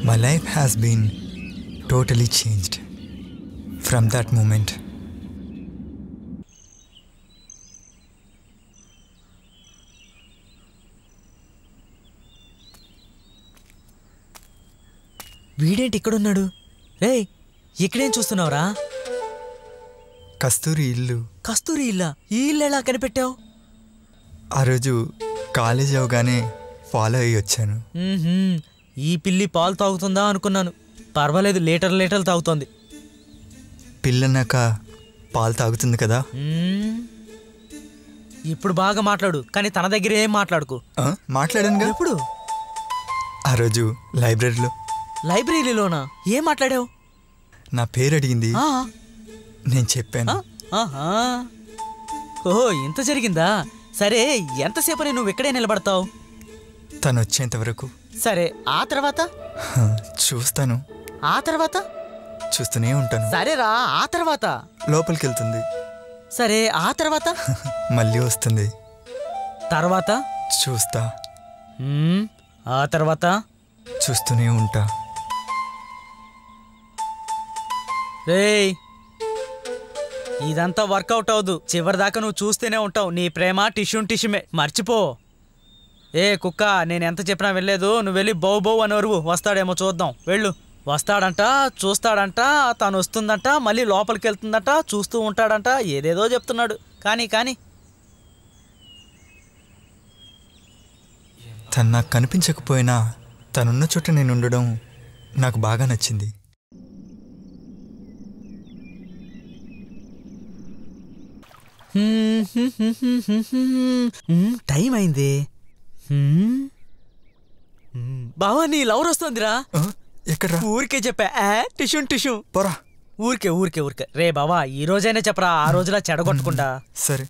My life has been totally changed from that moment. వీడేంటి ఇక్కడున్నాడు రేయ్ ఇక్కడేం చూస్తున్నావురా కస్తూరి ఇల్లు కస్తూరి ఇల్లా ఈ ఇల్లు ఎలా కనిపెట్టావు ఆ రోజు కాలేజ్ అవగానే ఫాలో అయ్యి వచ్చాను మ్మ్హ్మ్. ఈ పిల్లి పాలు తాగుతుందా అనుకున్నాను పర్వాలేదు లీటర్ లీటర్లు తాగుతోంది పిల్లన్నాక పాలు తాగుతుంది కదా మ్మ్. ఇప్పుడు బాగా మాట్లాడు కానీ తన దగ్గర ఏం మాట్లాడుకు ఆ, మాట్లాడానుగా ఎప్పుడు ఆ రోజు లైబ్రరీలో లైబ్రరీలోనా ఏం మాట్లాడావు నా పేరు అడిగింది ఆ, నేను చెప్పాను ఆ, ఆహా. ఓహో ఇంత జరిగిందా సరే ఎంతసేపని నువ్వు ఇక్కడే నిలబడతావు తను వచ్చేంత వరకు సరే ఆ తర్వాత హ, చూస్తాను ఆ తర్వాత చూస్తూనే ఉంటాను సరేరా ఆ తర్వాత లోపలికి వెళ్తుంది సరే ఆ తర్వాత మళ్ళీ వస్తుంది తర్వాత చూస్తా మ్మ్, ఆ తర్వాత చూస్తూనే ఉంటా రేయ్ ఇదంతా వర్కౌట్ అవ్వదు చివరిదాకా నువ్వు చూస్తూనే ఉంటావు నీ ప్రేమ టిష్యూన్ టిష్యూమే మర్చిపో ఏ కుక్క నేను ఎంత చెప్పినా వెళ్ళలేదు నువ్వు వెళ్ళి బౌ బౌ అని అరువు వస్తాడేమో చూద్దాం వెళ్ళు వస్తాడంట చూస్తాడంట తను వస్తుందంట మళ్ళీ లోపలికి వెళ్తుందంట చూస్తూ ఉంటాడంట ఏదేదో చెప్తున్నాడు కానీ కానీ తను నాకు కనిపించకపోయినా తనున్న చోట నేను ఉండడం నాకు బాగా నచ్చింది మ్మ్, టైం అయింది మ్మ్. మ్మ్, బావా నీ లవర్ వస్తుందిరా ఆ, ఎక్కడ్రా ఊరికే చెప్పా ఆ, టిష్యూన్ టిష్యూ పోరా ఊరికే ఊరికే ఊరికే రే బావా ఈ రోజైనా చెప్పరా ఆ రోజులా చెడగొట్టకుండా సరే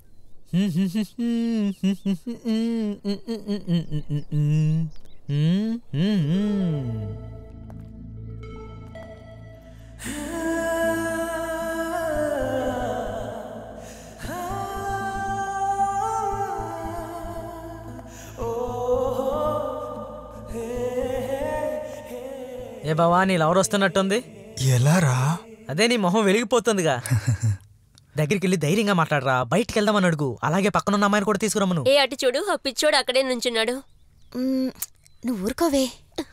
ఏ బావా నీ లవర్ వస్తున్నట్టుంది ఎలా రా అదే నీ మొహం వెలిగిపోతుందిగా దగ్గరికి వెళ్ళి ధైర్యంగా మాట్లాడరా బయటికి వెళ్దామని అడుగు అలాగే పక్కనున్న అమ్మాయిని కూడా తీసుకురమ్మను ఏ అటు చూడు ఆ పిచ్చోడు అక్కడే నుంచున్నాడు మ్మ్, నువ్వు ఊరుకోవే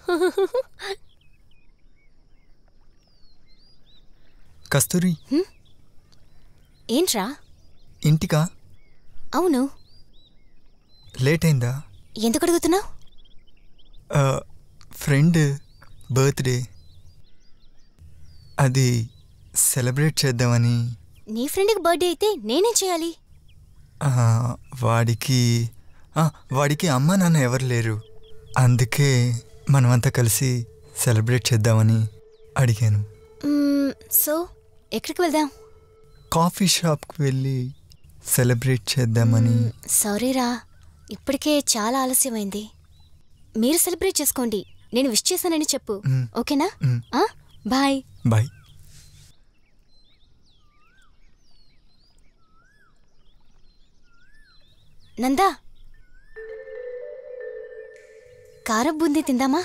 కస్తూరి ఏంట్రా ఇంటికా అవును లేట్ అయిందా ఎందుకు అడుగుతున్నావు ఆ, ఫ్రెండ్ బర్త్డే అది సెలబ్రేట్ చేద్దామని నీ ఫ్రెండ్కి బర్త్డే అయితే నేనేం చేయాలి ఆ, వాడికి ఆ, వాడికి అమ్మ నాన్న ఎవరు లేరు అందుకే మనమంతా కలిసి సెలబ్రేట్ చేద్దామని అడిగాను మ్మ్, సో ఎక్కడికి వెళ్దాం కాఫీ షాప్కి వెళ్ళి సెలబ్రేట్ చేద్దామని సారీరా ఇప్పటికే చాలా ఆలస్యమైంది మీరు సెలబ్రేట్ చేసుకోండి నేను విష్ చేశానని చెప్పు మ్మ్. ఓకేనా మ్మ్. ఆ? బాయ్ బాయ్ నందా కారం బూందీ తిందామా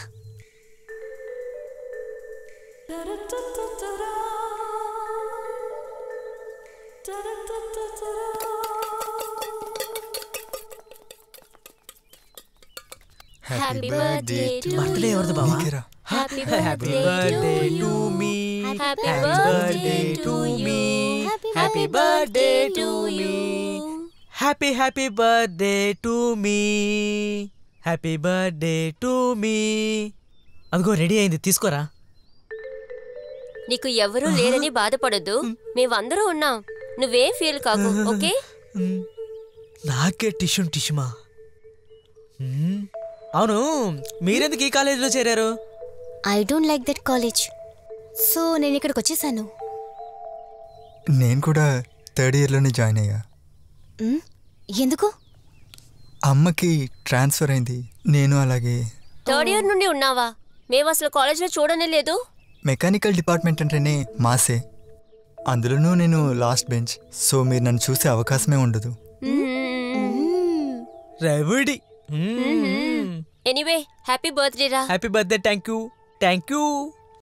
హ్యాపీ బర్త్డే టు బర్త్డే ఎవరిది బావా నీకేరా happy happy birthday birthday to to me happy happy birthday to me happy birthday to me happy happy birthday to me happy birthday to me అదిగో ready అయింది తీసుకోరా నీకు ఎవరూ లేరని బాధపడొద్దు మేమందరూ ఉన్నాం నువ్వేం ఫీల్ కాకు ఓకే మ్, నాకే టిష్యూ టిష్యూమా మ్, అవును మీరెందుకు ఈ కాలేజీలో చేరారు I don't like that college so నేను ఇక్కడికి వచ్చేసాను నేను కూడా థర్డ్ ఇయర్లోనే జాయిన్ అయ్యా మ్, ఎందుకు అమ్మకి ట్రాన్స్ఫర్ అయింది నేను అలాగే థర్డ్ ఇయర్ నుండి ఉన్నావా మేము అసలు కాలేజ్లో చూడనే లేదు మెకానికల్ డిపార్ట్మెంట్ అంటేనే మాసే అందులోనూ నేను లాస్ట్ బెంచ్ సో మీరు నన్ను చూసే అవకాశమే ఉండదు రవిడి ఎనీవే హ్యాపీ బర్త్డే రా happy birthday thank you thank you